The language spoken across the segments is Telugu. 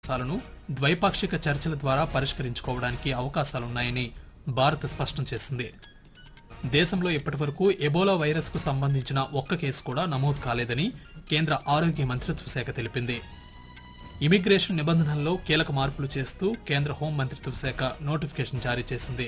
అంశాలను ద్వైపాక్షిక చర్చల ద్వారా పరిష్కరించుకోవడానికి అవకాశాలున్నాయని భారత్ స్పష్టం చేసింది దేశంలో ఇప్పటివరకు ఎబోలా వైరస్ కు సంబంధించిన ఒక్క కేసు కూడా నమోదు కాలేదని కేంద్ర ఆరోగ్య మంత్రిత్వ శాఖ తెలిపింది ఇమిగ్రేషన్ నిబంధనల్లో కీలక మార్పులు చేస్తూ కేంద్ర హోం మంత్రిత్వ శాఖ నోటిఫికేషన్ జారీ చేసింది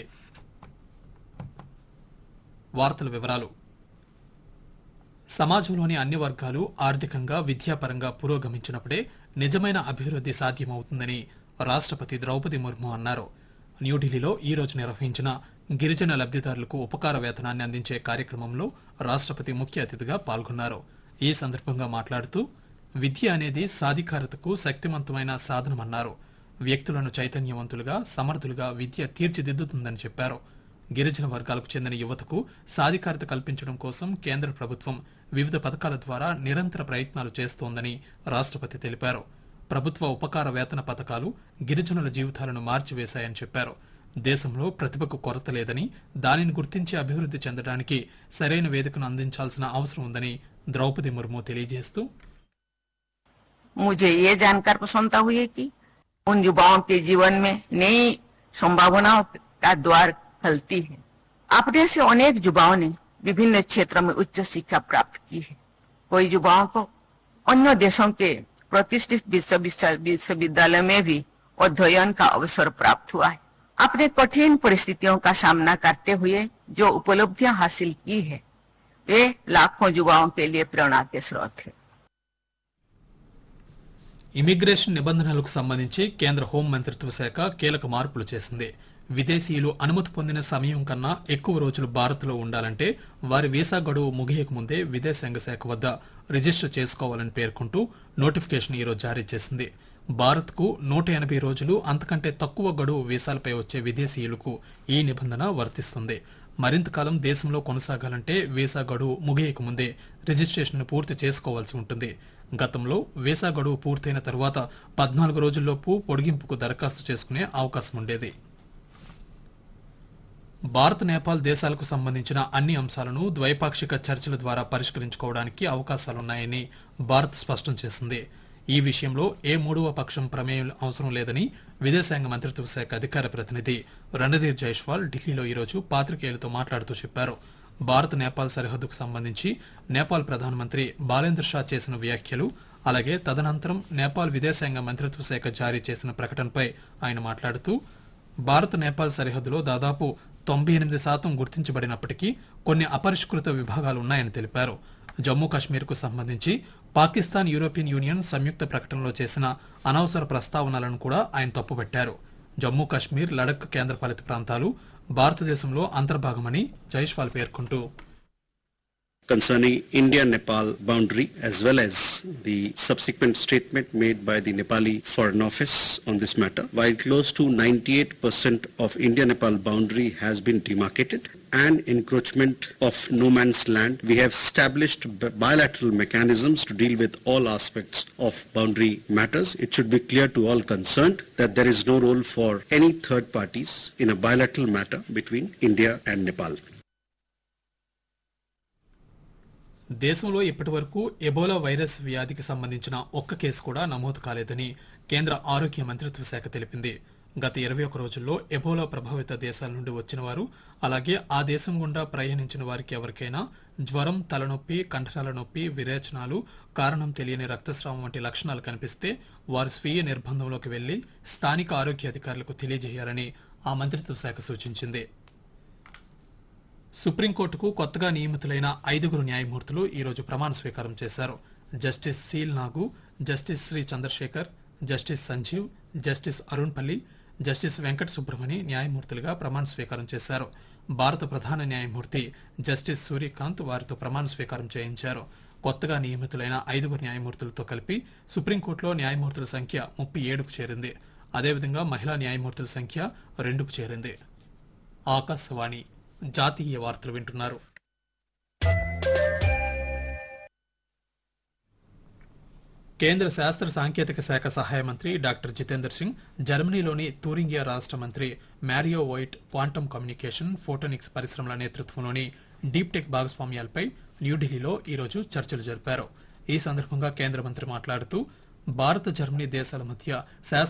వార్తల వివరాలు సమాజంలోని అన్ని వర్గాలు ఆర్థికంగా విద్యాపరంగా పురోగమించినప్పుడే నిజమైన అభివృద్ధి సాధ్యమవుతుందని రాష్ట్రపతి ద్రౌపది ముర్ము అన్నారు న్యూఢిల్లీలో ఈ రోజు నిర్వహించిన గిరిజన లబ్ధిదారులకు ఉపకార వేతనాన్ని అందించే కార్యక్రమంలో రాష్ట్రపతి ముఖ్య అతిథిగా పాల్గొన్నారు ఈ సందర్భంగా మాట్లాడుతూ విద్య అనేది సాధికారతకు శక్తివంతమైన సాధనమన్నారు వ్యక్తులను చైతన్యవంతులుగా సమర్థులుగా విద్య తీర్చిదిద్దుతుందని చెప్పారు గిరిజన వర్గాలకు చెందిన యువతకు సాధికారత కల్పించడం కోసం కేంద్ర ప్రభుత్వం వివిధ పథకాల ద్వారా నిరంతర ప్రయత్నాలు చేస్తోందని రాష్ట్రపతి తెలిపారు ప్రభుత్వ ఉపకార వేతన పథకాలు గిరిజనుల జీవితాలను మార్చివేశాయని చెప్పారు దేశంలో ప్రతిభకు కొరత లేదని దానిని గుర్తించి అభివృద్ధి చెందడానికి సరైన వేదికను అందించాల్సిన అవసరం ఉందని ద్రౌపది ముర్ము తెలియజేస్తూ मुझे ये जानकर प्रसन्नता हुई है कि उन युवाओं के जीवन में नई संभावनाओं का द्वार खुलती है अपने से अनेक युवाओं ने विभिन्न क्षेत्रों में उच्च शिक्षा प्राप्त की है कोई युवाओं को अन्य देशों के प्रतिष्ठित विश्व विश्व- विश्वविद्यालय में भी अध्ययन का अवसर प्राप्त हुआ है अपने कठिन परिस्थितियों का सामना करते हुए जो उपलब्धियां हासिल की है वे लाखों युवाओं के लिए प्रेरणा के स्रोत है ఇమిగ్రేషన్ నిబంధనలకు సంబంధించి కేంద్ర హోం మంత్రిత్వ శాఖ కీలక మార్పులు చేసింది విదేశీయులు అనుమతి పొందిన సమయం కన్నా ఎక్కువ రోజులు భారత్లో ఉండాలంటే వారి వీసా గడువు ముగియక ముందే విదేశాంగ శాఖ వద్ద రిజిస్టర్ చేసుకోవాలని పేర్కొంటూ నోటిఫికేషన్ ఈరోజు జారీ చేసింది భారత్కు నూట ఎనభై రోజులు అంతకంటే తక్కువ గడువు వీసాలపై వచ్చే విదేశీయులకు ఈ నిబంధన వర్తిస్తుంది మరింత కాలం దేశంలో కొనసాగాలంటే వీసా గడువు ముగియక ముందే రిజిస్ట్రేషన్ పూర్తి చేసుకోవాల్సి ఉంటుంది గతంలో వీసా గడువు పూర్తయిన తర్వాత పద్నాలుగు రోజుల్లోపు పొడిగింపుకు దరఖాస్తు చేసుకునే అవకాశం ఉండేది భారత్ నేపాల్ దేశాలకు సంబంధించిన అన్ని అంశాలను ద్వైపాక్షిక చర్చల ద్వారా పరిష్కరించుకోవడానికి అవకాశాలున్నాయని భారత్ స్పష్టం చేసింది ఈ విషయంలో ఏ మూడవ పక్షం ప్రమేయం అవసరం లేదని విదేశాంగ మంత్రిత్వ శాఖ అధికార ప్రతినిధి రణధీర్ జైష్వాల్ ఢిల్లీలో ఈరోజు పాత్రికేయులతో మాట్లాడుతూ చెప్పారు భారత్ నేపాల్ సరిహద్దుకు సంబంధించి నేపాల్ ప్రధానమంత్రి బాలేంద్ర షా చేసిన వ్యాఖ్యలు అలాగే తదనంతరం నేపాల్ విదేశాంగ మంత్రిత్వ శాఖ జారీ చేసిన ప్రకటనపై ఆయన మాట్లాడుతూ భారత్ నేపాల్ సరిహద్దులో దాదాపు తొంభై ఎనిమిది శాతం గుర్తించబడినప్పటికీ కొన్ని అపరిష్కృత విభాగాలు ఉన్నాయని తెలిపారు జమ్మూ కాశ్మీర్కు సంబంధించి పాకిస్తాన్ యూరోపియన్ యూనియన్ సంయుక్త ప్రకటనలో చేసిన అనవసర ప్రస్తావనలను కూడా ఆయన తప్పుపట్టారు జమ్మూ కాశ్మీర్ లడక్ కేంద్రపాలిత ప్రాంతాలు భారతదేశంలో అంతర్భాగమని జైష్వాల్ పేర్కొంటూ concerning India-Nepal boundary as well as the subsequent statement made by the Nepali Foreign Office on this matter. While close to 98% of India-Nepal boundary has been demarcated and encroachment of no man's land, we have established bi- bilateral mechanisms to deal with all aspects of boundary matters. It should be clear to all concerned that there is no role for any third parties in a bilateral matter between India and Nepal. దేశంలో ఇప్పటివరకు ఎబోలా వైరస్ వ్యాధికి సంబంధించిన ఒక్క కేసు కూడా నమోదు కాలేదని కేంద్ర ఆరోగ్య మంత్రిత్వ శాఖ తెలిపింది గత ఇరవై ఒక రోజుల్లో ఎబోలా ప్రభావిత దేశాల నుండి వచ్చిన వారు అలాగే ఆ దేశం గుండా ప్రయాణించిన వారికి ఎవరికైనా జ్వరం తలనొప్పి కంఠరాల నొప్పి విరేచనాలు కారణం తెలియని రక్తస్రావం వంటి లక్షణాలు కనిపిస్తే వారు స్వీయ నిర్బంధంలోకి వెళ్లి స్థానిక ఆరోగ్య అధికారులకు తెలియజేయాలని ఆ మంత్రిత్వ శాఖ సూచించింది సుప్రీంకోర్టుకు కొత్తగా నియమితులైన ఐదుగురు న్యాయమూర్తులు ఈరోజు ప్రమాణ స్వీకారం చేశారు justice Sheel Nagu justice Shri Chandrashekhar justice Sanjeev justice Arun Palli justice Venkata Subrahmani న్యాయమూర్తులుగా ప్రమాణ స్వీకారం చేశారు భారత ప్రధాన న్యాయమూర్తి జస్టిస్ సూర్యకాంత్ వారితో ప్రమాణ స్వీకారం చేయించారు కొత్తగా నియమితులైన ఐదుగురు న్యాయమూర్తులతో కలిపి సుప్రీంకోర్టులో న్యాయమూర్తుల సంఖ్య ముప్పై ఏడుకు చేరింది అదేవిధంగా మహిళా న్యాయమూర్తుల సంఖ్య రెండుకు చేరింది ఆకాశవాణి జాతీయ వార్తలు వింటున్నారు కేంద్ర శాస్త్ర సాంకేతిక శాఖ సహాయ మంత్రి డాక్టర్ జితేందర్ సింగ్ జర్మనీలోని తూరింగియా రాష్ట్ర మంత్రి Mario Voigt quantum communication photonics పరిశ్రమల నేతృత్వంలోని డీప్ టెక్ భాగస్వామ్యాలపై న్యూఢిల్లీలో ఈరోజు చర్చలు జరిపారు ఈ సందర్భంగా కేంద్ర మంత్రి మాట్లాడుతూ భారత జర్మనీ దేశాల మధ్య శాస్త్ర